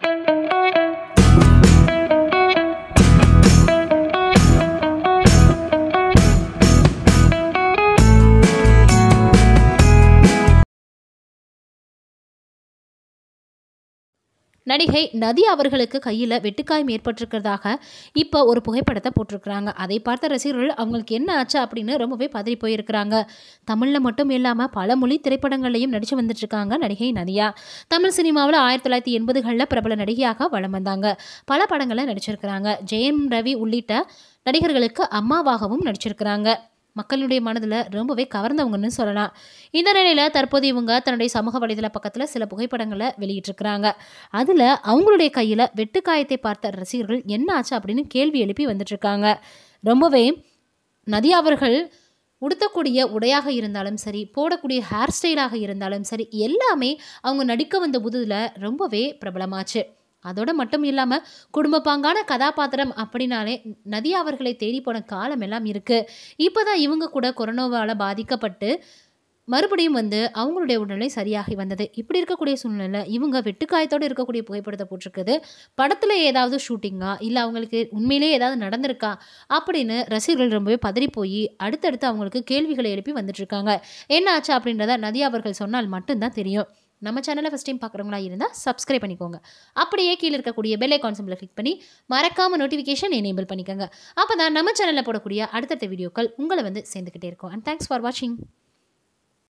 நடிகை நதி அவர்களுக்கு கையில் வெட்டுக்காயம் ஏற்பட்டிருக்கிறதாக இப்போ ஒரு புகைப்படத்தை போட்டிருக்கிறாங்க அதை பார்த்த ரசிகர்கள் அவங்களுக்கு என்ன ஆச்சு அப்படின்னு ரொம்பவே பதறி போயிருக்கிறாங்க தமிழில் மட்டும் இல்லாமல் பல மொழி திரைப்படங்கள்லையும் நடித்து வந்துட்டுருக்காங்க நடிகை நதியா தமிழ் சினிமாவில் ஆயிரத்தி தொள்ளாயிரத்தி எண்பதுகளில் பிரபல நடிகையாக வலம் வந்தாங்க பல படங்களில் நடிச்சிருக்கிறாங்க ஜெயம் ரவி உள்ளிட்ட நடிகர்களுக்கு அம்மாவாகவும் நடிச்சிருக்கிறாங்க மக்களுடைய மனதில் ரொம்பவே கவர்ந்தவங்கன்னு சொல்லலாம் இந்த நிலையில் தற்போது இவங்க தன்னுடைய சமூக வலைதள பக்கத்தில் சில புகைப்படங்களை வெளியிட்டிருக்கிறாங்க அதில் அவங்களுடைய கையில் வெட்டுக்காயத்தை பார்த்த ரசிகர்கள் என்ன ஆச்சு அப்படின்னு கேள்வி எழுப்பி வந்துட்டுருக்காங்க ரொம்பவே நதியா அவர்கள் உடுத்தக்கூடிய உடையாக இருந்தாலும் சரி போடக்கூடிய ஹேர் ஸ்டைலாக இருந்தாலும் சரி எல்லாமே அவங்க நடிக்க வந்த புதுதில் ரொம்பவே பிரபலமாச்சு அதோட மட்டும் இல்லாமல் குடும்ப பாங்கான கதாபாத்திரம் அப்படின்னாலே நதியா அவர்களை தேடி போன காலம் எல்லாம் இருக்குது இப்போ தான் இவங்க கூட கொரோனாவால் பாதிக்கப்பட்டு மறுபடியும் வந்து அவங்களுடைய உடல்நிலை சரியாகி வந்தது இப்படி இருக்கக்கூடிய சூழ்நிலை இவங்க வெட்டுக்காயத்தோடு இருக்கக்கூடிய புகைப்படத்தை போட்டிருக்குது படத்தில் ஏதாவது ஷூட்டிங்கா இல்லை அவங்களுக்கு உண்மையிலே ஏதாவது நடந்திருக்கா அப்படின்னு ரசிகர்கள் ரொம்பவே பதறி போய் அடுத்தடுத்து அவங்களுக்கு கேள்விகளை எழுப்பி வந்துட்டுருக்காங்க என்ன ஆச்சு அப்படின்றத நதியா அவர்கள் சொன்னால் மட்டும்தான் தெரியும் நம்ம சேனலை ஃபஸ்ட் டைம் பார்க்குறவங்களா இருந்தால் சப்ஸ்கிரைப் பண்ணிக்கோங்க அப்படியே கீழே இருக்கக்கூடிய பெல் ஐக்கான் சிம்பிளை கிளிக் பண்ணி மறக்காமல் நோட்டிஃபிகேஷன் எனேபிள் பண்ணிக்கோங்க அப்போ தான் நம்ம சேனலில் போடக்கூடிய அடுத்தடுத்த வீடியோக்கள் உங்களை வந்து சேர்ந்துக்கிட்டே இருக்கும் அண்ட் தேங்க்ஸ் ஃபார் வாட்சிங்